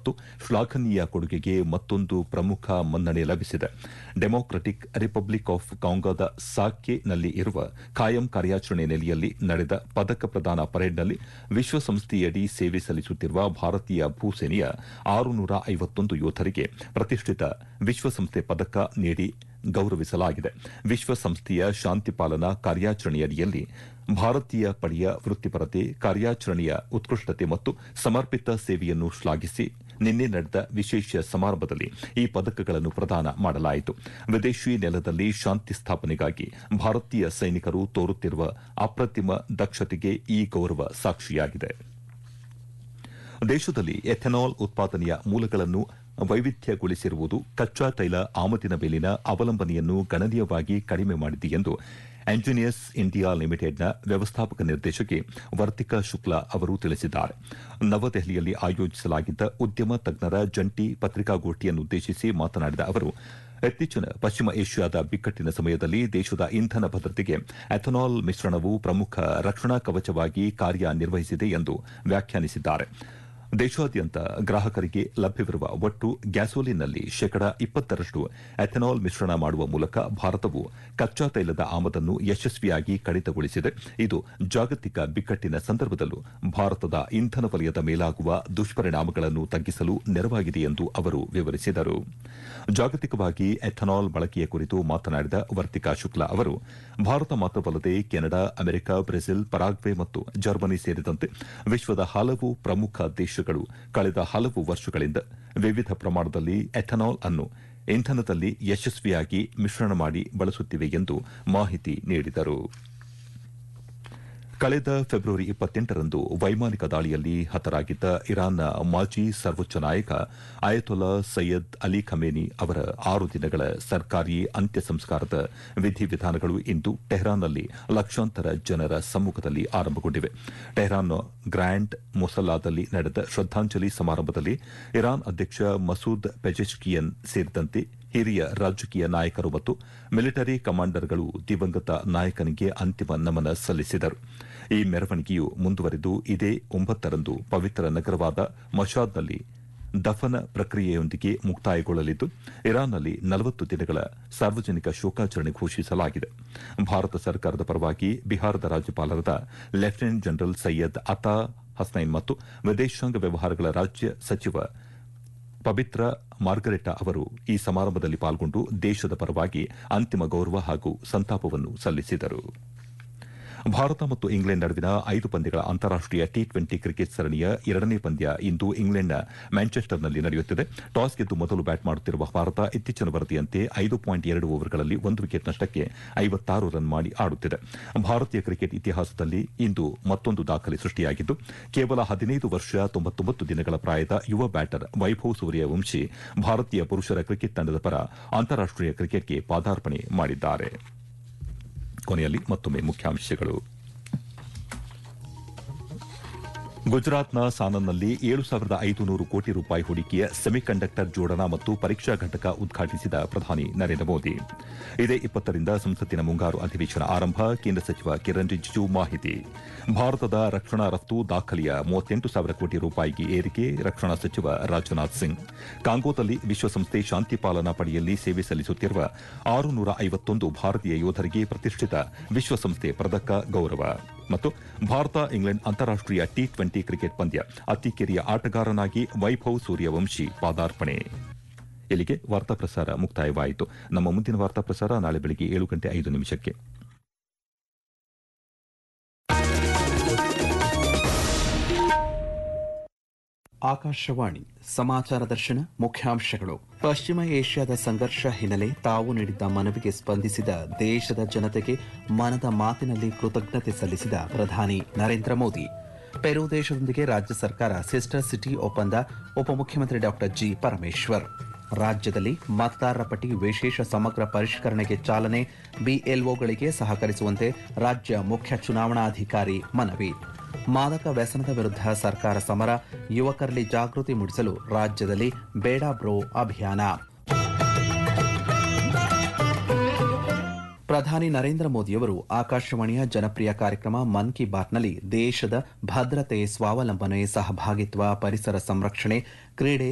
ಮತ್ತು ಶ್ಲಾಘನೀಯ ಕೊಡುಗೆಗೆ ಮತ್ತೊಂದು ಪ್ರಮುಖ ಮನ್ನಣೆ ಲಭಿಸಿದೆ ಡೆಮೊಕ್ರಟಿಕ್ ರಿಪಬ್ಲಿಕ್ ಆಫ್ ಕಾಂಗೋದ ಸಾಕ್ಯೆನಲ್ಲಿ ಇರುವ ಖಾಯಂ ಕಾರ್ಯಾಚರಣೆ ನೆಲೆಯಲ್ಲಿ ನಡೆದ ಪದಕ ಪ್ರದಾನ ಪರೇಡ್ನಲ್ಲಿ ವಿಶ್ವಸಂಸ್ಥೆಯಡಿ ಸೇವೆ ಸಲ್ಲಿಸುತ್ತಿರುವ ಭಾರತೀಯ ಭೂಸೇನೆಯ ಆರುನೂರ ಐವತ್ತೊಂದು ಯೋಧರಿಗೆ ಪ್ರತಿಷ್ಠಿತ ವಿಶ್ವಸಂಸ್ಥೆ ಪದಕ ನೀಡಿ ಗೌರವಿಸಲಾಗಿದೆ ವಿಶ್ವಸಂಸ್ಥೆಯ ಶಾಂತಿ ಪಾಲನಾ ಕಾರ್ಯಾಚರಣೆಯಡಿಯಲ್ಲಿ ಭಾರತೀಯ ಪಡೆಯ ವೃತ್ತಿಪರತೆ ಕಾರ್ಯಾಚರಣೆಯ ಉತ್ಕೃಷ್ಟತೆ ಮತ್ತು ಸಮರ್ಪಿತ ಸೇವೆಯನ್ನು ಶ್ಲಾಘಿಸಿ ನಿನ್ನೆ ನಡೆದ ವಿಶೇಷ ಸಮಾರಂಭದಲ್ಲಿ ಈ ಪದಕಗಳನ್ನು ಪ್ರದಾನ ಮಾಡಲಾಯಿತು ವಿದೇಶಿ ನೆಲದಲ್ಲಿ ಶಾಂತಿ ಸ್ಥಾಪನೆಗಾಗಿ ಭಾರತೀಯ ಸೈನಿಕರು ತೋರುತ್ತಿರುವ ಅಪ್ರತಿಮ ದಕ್ಷತೆಗೆ ಈ ಗೌರವ ಸಾಕ್ಷಿಯಾಗಿದೆ ದೇಶದಲ್ಲಿ ಎಥೆನಾಲ್ ಉತ್ಪಾದನೆಯ ಮೂಲಗಳನ್ನು ವೈವಿಧ್ಯಗೊಳಿಸಿರುವುದು ಕಚ್ಚಾ ತೈಲ ಆಮದಿನ ಮೇಲಿನ ಅವಲಂಬನೆಯನ್ನು ಗಣನೀಯವಾಗಿ ಕಡಿಮೆ ಮಾಡಿದೆ ಎಂದು ಎಂಜಿನಿಯರ್ಸ್ ಇಂಡಿಯಾ ಲಿಮಿಟೆಡ್ನ ವ್ಯವಸ್ಥಾಪಕ ನಿರ್ದೇಶಕಿ ವರ್ತಿಕಾ ಶುಕ್ಲಾ ಅವರು ತಿಳಿಸಿದ್ದಾರೆ ನವದೆಹಲಿಯಲ್ಲಿ ಆಯೋಜಿಸಲಾಗಿದ್ದ ಉದ್ಯಮ ತಜ್ಞರ ಜಂಟಿ ಪತ್ರಿಕಾಗೋಷ್ಠಿಯನ್ನುದ್ದೇಶಿಸಿ ಮಾತನಾಡಿದ ಅವರು ಇತ್ತೀಚಿನ ಪಶ್ಚಿಮ ಏಷ್ಯಾದ ಬಿಕ್ಕಟ್ಟಿನ ಸಮಯದಲ್ಲಿ ದೇಶದ ಇಂಧನ ಭದ್ರತೆಗೆ ಎಥನಾಲ್ ಮಿಶ್ರಣವು ಪ್ರಮುಖ ರಕ್ಷಣಾ ಕವಚವಾಗಿ ಕಾರ್ಯನಿರ್ವಹಿಸಿದೆ ಎಂದು ವ್ಯಾಖ್ಯಾನಿಸಿದ್ದಾರೆ ದೇಶಾದ್ಯಂತ ಗ್ರಾಹಕರಿಗೆ ಲಭ್ಯವಿರುವ ಒಟ್ಟು ಗ್ಯಾಸೋಲಿನ್ನಲ್ಲಿ ಶೇಕಡ ಇಪ್ಪತ್ತರಷ್ಟು ಎಥೆನಾಲ್ ಮಿಶ್ರಣ ಮಾಡುವ ಮೂಲಕ ಭಾರತವು ಕಚ್ಚಾ ತೈಲದ ಆಮದನ್ನು ಯಶಸ್ವಿಯಾಗಿ ಕಡಿತಗೊಳಿಸಿದೆ ಇದು ಜಾಗತಿಕ ಬಿಕ್ಕಟ್ಟಿನ ಸಂದರ್ಭದಲ್ಲೂ ಭಾರತದ ಇಂಧನ ವಲಯದ ಮೇಲಾಗುವ ದುಷ್ಪರಿಣಾಮಗಳನ್ನು ತಗ್ಗಿಸಲು ನೆರವಾಗಿದೆ ಎಂದು ಅವರು ವಿವರಿಸಿದರು ಜಾಗತಿಕವಾಗಿ ಎಥನಾಲ್ ಬಳಕೆಯ ಕುರಿತು ಮಾತನಾಡಿದ ವರ್ತಿಕಾ ಶುಕ್ಲಾ ಅವರು ಭಾರತ ಮಾತ್ರವಲ್ಲದೆ ಕೆನಡಾ ಅಮೆರಿಕ ಬ್ರೆಜಿಲ್ ಪರಾಗ್ವೆ ಮತ್ತು ಜರ್ಮನಿ ಸೇರಿದಂತೆ ವಿಶ್ವದ ಹಲವು ಪ್ರಮುಖ ದೇಶಗಳು ಕಳೆದ ಹಲವು ವರ್ಷಗಳಿಂದ ವಿವಿಧ ಪ್ರಮಾಣದಲ್ಲಿ ಎಥನಾಲ್ ಅನ್ನು ಇಂಧನದಲ್ಲಿ ಯಶಸ್ವಿಯಾಗಿ ಮಿಶ್ರಣ ಮಾಡಿ ಬಳಸುತ್ತಿವೆ ಎಂದು ಮಾಹಿತಿ ನೀಡಿದರು ಕಳೆದ ಫೆಬ್ರವರಿ ಇಪ್ಪತ್ತೆಂಟರಂದು ವೈಮಾನಿಕ ದಾಳಿಯಲ್ಲಿ ಹತರಾಗಿದ್ದ ಇರಾನ್ನ ಮಾಜಿ ಸರ್ವೋಚ್ಚ ನಾಯಕ ಅಯತೊಲಾ ಸೈಯದ್ ಅಲಿ ಖಮೇನಿ ಅವರ ಆರು ದಿನಗಳ ಸರ್ಕಾರಿ ಅಂತ್ಯ ಸಂಸ್ಕಾರದ ವಿಧಿವಿಧಾನಗಳು ಇಂದು ಟೆಹರಾನ್ನಲ್ಲಿ ಲಕ್ಷಾಂತರ ಜನರ ಸಮ್ಮುಖದಲ್ಲಿ ಆರಂಭಗೊಂಡಿವೆ ಟೆಹರಾನ್ನ ಗ್ರ್ಯಾಂಡ್ ಮೊಸಲ್ಲಾದಲ್ಲಿ ನಡೆದ ಶ್ರದ್ದಾಂಜಲಿ ಸಮಾರಂಭದಲ್ಲಿ ಇರಾನ್ ಅಧ್ಯಕ್ಷ ಮಸೂದ್ ಪೆಜೆಶ್ಕಿಯನ್ ಸೇರಿದಂತೆ ಹಿರಿಯ ರಾಜಕೀಯ ನಾಯಕರು ಮತ್ತು ಮಿಲಿಟರಿ ಕಮಾಂಡರ್ಗಳು ದಿವಂಗತ ನಾಯಕನಿಗೆ ಅಂತಿಮ ನಮನ ಸಲ್ಲಿಸಿದರು ಈ ಮೆರವಣಿಗೆಯು ಮುಂದುವರೆದು ಇದೇ ಒಂಬತ್ತರಂದು ಪವಿತ್ರ ನಗರವಾದ ಮಶಾದ್ನಲ್ಲಿ ದಫನ ಪ್ರಕ್ರಿಯೆಯೊಂದಿಗೆ ಮುಕ್ತಾಯಗೊಳ್ಳಲಿದ್ದು ಇರಾನ್ನಲ್ಲಿ ನಲವತ್ತು ದಿನಗಳ ಸಾರ್ವಜನಿಕ ಶೋಕಾಚರಣೆ ಘೋಷಿಸಲಾಗಿದೆ ಭಾರತ ಸರ್ಕಾರದ ಪರವಾಗಿ ಬಿಹಾರದ ರಾಜ್ಯಪಾಲರಾದ ಲೆಫ್ಟಿನೆಂಟ್ ಜನರಲ್ ಸೈಯದ್ ಅತಾ ಹಸ್ನೈನ್ ಮತ್ತು ವಿದೇಶಾಂಗ ವ್ಯವಹಾರಗಳ ರಾಜ್ಯ ಸಚಿವ ಪವಿತ್ರ ಮಾರ್ಗರೆಟಾ ಅವರು ಈ ಸಮಾರಂಭದಲ್ಲಿ ಪಾಲ್ಗೊಂಡು ದೇಶದ ಪರವಾಗಿ ಅಂತಿಮ ಗೌರವ ಹಾಗೂ ಸಂತಾಪವನ್ನು ಸಲ್ಲಿಸಿದರು ಭಾರತ ಮತ್ತು ಇಂಗ್ಲೆಂಡ್ ನಡುವಿನ ಐದು ಪಂದ್ಯಗಳ ಅಂತಾರಾಷ್ಟೀಯ ಟಿ ಟ್ವೆಂಟಿ ಕ್ರಿಕೆಟ್ ಸರಣಿಯ ಎರಡನೇ ಪಂದ್ಯ ಇಂದು ಇಂಗ್ಲೆಂಡ್ನ ಮ್ಯಾಂಚೆಸ್ಟರ್ನಲ್ಲಿ ನಡೆಯುತ್ತಿದೆ ಟಾಸ್ ಗೆದ್ದು ಮೊದಲು ಬ್ಯಾಟ್ ಮಾಡುತ್ತಿರುವ ಭಾರತ ಇತ್ತೀಚಿನ ವರದಿಯಂತೆ ಐದು ಪಾಯಿಂಟ್ ಎರಡು ಓವರ್ಗಳಲ್ಲಿ ಒಂದು ವಿಕೆಟ್ ನಷ್ಟಕ್ಕೆ ಐವತ್ತಾರು ರನ್ ಮಾಡಿ ಆಡುತ್ತಿದೆ ಭಾರತೀಯ ಕ್ರಿಕೆಟ್ ಇತಿಹಾಸದಲ್ಲಿ ಇಂದು ಮತ್ತೊಂದು ದಾಖಲೆ ಸೃಷ್ಟಿಯಾಗಿದ್ದು ಕೇವಲ ಹದಿನೈದು ವರ್ಷ ತೊಂಬತ್ತೊಂಬತ್ತು ದಿನಗಳ ಪ್ರಾಯದ ಯುವ ಬ್ಯಾಟರ್ ವೈಭವ್ ಸೂರ್ಯವಂಶಿ ಭಾರತೀಯ ಪುರುಷರ ಕ್ರಿಕೆಟ್ ತಂಡದ ಪರ ಅಂತಾರಾಷ್ಟೀಯ ಕ್ರಿಕೆಟ್ಗೆ ಪಾದಾರ್ಪಣೆ ಮಾಡಿದ್ದಾರೆ ಕೊನೆಯಲ್ಲಿ ಮತ್ತೊಮ್ಮೆ ಮುಖ್ಯಾಂಶಗಳು ಗುಜರಾತ್ನ ಸಾನನ್ನಲ್ಲಿ ಏಳು ಸಾವಿರದ ಐದುನೂರು ಕೋಟಿ ರೂಪಾಯಿ ಹೂಡಿಕೆಯ ಸೆಮಿಕಂಡಕ್ಟರ್ ಜೋಡಣಾ ಮತ್ತು ಪರೀಕ್ಷಾ ಘಟಕ ಉದ್ಘಾಟಿಸಿದ ಪ್ರಧಾನಿ ನರೇಂದ್ರ ಮೋದಿ ಇದೇ ಇಪ್ಪತ್ತರಿಂದ ಸಂಸತ್ತಿನ ಮುಂಗಾರು ಅಧಿವೇಶನ ಆರಂಭ ಕೇಂದ್ರ ಸಚಿವ ಕಿರಣ್ ರಿಜಿಜು ಮಾಹಿತಿ ಭಾರತದ ರಕ್ಷಣಾ ರಫ್ತು ದಾಖಲೆಯ ಮೂವತ್ತೆಂಟು ಸಾವಿರ ಕೋಟಿ ರೂಪಾಯಿಗೆ ಏರಿಕೆ ರಕ್ಷಣಾ ಸಚಿವ ರಾಜನಾಥ್ ಸಿಂಗ್ ಕಾಂಗೋದಲ್ಲಿ ವಿಶ್ವಸಂಸ್ಥೆ ಶಾಂತಿ ಪಾಲನಾ ಪಡೆಯಲ್ಲಿ ಸೇವೆ ಸಲ್ಲಿಸುತ್ತಿರುವ ಆರುನೂರ ಐವತ್ತೊಂದು ಭಾರತೀಯ ಯೋಧರಿಗೆ ಪ್ರತಿಷ್ಠಿತ ವಿಶ್ವಸಂಸ್ಥೆ ಪದಕ ಗೌರವ ಮತ್ತು ಭಾರತ ಇಂಗ್ಲೆಂಡ್ ಅಂತಾರಾಷ್ಟೀಯ ಟಿ ಟ್ವೆಂಟಿ ಕ್ರಿಕೆಟ್ ಪಂದ್ಯ ಅತಿ ಕಿರಿಯ ಆಟಗಾರನಾಗಿ ವೈಭವ್ ಸೂರ್ಯವಂಶಿ ಪಾದಾರ್ಪಣೆ ಇಲ್ಲಿಗೆ ವಾರ್ತಾ ಪ್ರಸಾರ ಮುಕ್ತಾಯವಾಯಿತು ನಮ್ಮ ಮುಂದಿನ ವಾರ್ತಾ ಪ್ರಸಾರ ನಾಳೆ ಬೆಳಗ್ಗೆ ಏಳು ಗಂಟೆ ಐದು ನಿಮಿಷಕ್ಕೆ ಆಕಾಶವಾಣಿ ಸಮಾಚಾರ ದರ್ಶನ ಮುಖ್ಯಾಂಶಗಳು ಪಶ್ಚಿಮ ಏಷ್ಯಾದ ಸಂಘರ್ಷ ಹಿನ್ನೆಲೆ ತಾವು ನೀಡಿದ್ದ ಮನವಿಗೆ ಸ್ಪಂದಿಸಿದ ದೇಶದ ಜನತೆಗೆ ಮನದ ಮಾತಿನಲ್ಲಿ ಕೃತಜ್ಞತೆ ಸಲ್ಲಿಸಿದ ಪ್ರಧಾನಿ ನರೇಂದ್ರ ಮೋದಿ ಪೆರು ದೇಶದೊಂದಿಗೆ ರಾಜ್ಯ ಸರ್ಕಾರ ಸಿಸ್ಟರ್ ಸಿಟಿ ಒಪ್ಪಂದ ಉಪಮುಖ್ಯಮಂತ್ರಿ ಡಾಕ್ಟರ್ ಜಿ ಪರಮೇಶ್ವರ್ ರಾಜ್ಯದಲ್ಲಿ ಮತದಾರರ ಪಟ್ಟಿ ವಿಶೇಷ ಸಮಗ್ರ ಪರಿಷ್ಕರಣೆಗೆ ಚಾಲನೆ ಬಿಎಲ್ಒಗಳಿಗೆ ಸಹಕರಿಸುವಂತೆ ರಾಜ್ಯ ಮುಖ್ಯ ಚುನಾವಣಾಧಿಕಾರಿ ಮನವಿ ಮಾದಕ ವ್ಯಸನದ ವಿರುದ್ಧ ಸರ್ಕಾರ ಸಮರ ಯುವಕರಲ್ಲಿ ಜಾಗೃತಿ ಮೂಡಿಸಲು ರಾಜ್ಯದಲ್ಲಿ ಬೇಡ ಬ್ರೋ ಅಭಿಯಾನ ಪ್ರಧಾನಿ ನರೇಂದ್ರ ಮೋದಿಯವರು ಆಕಾಶವಾಣಿಯ ಜನಪ್ರಿಯ ಕಾರ್ಯಕ್ರಮ ಮನ್ ಕಿ ಬಾತ್ನಲ್ಲಿ ದೇಶದ ಭದ್ರತೆ ಸ್ವಾವಲಂಬನೆ ಸಹಭಾಗಿತ್ವ ಪರಿಸರ ಸಂರಕ್ಷಣೆ ಕ್ರೀಡೆ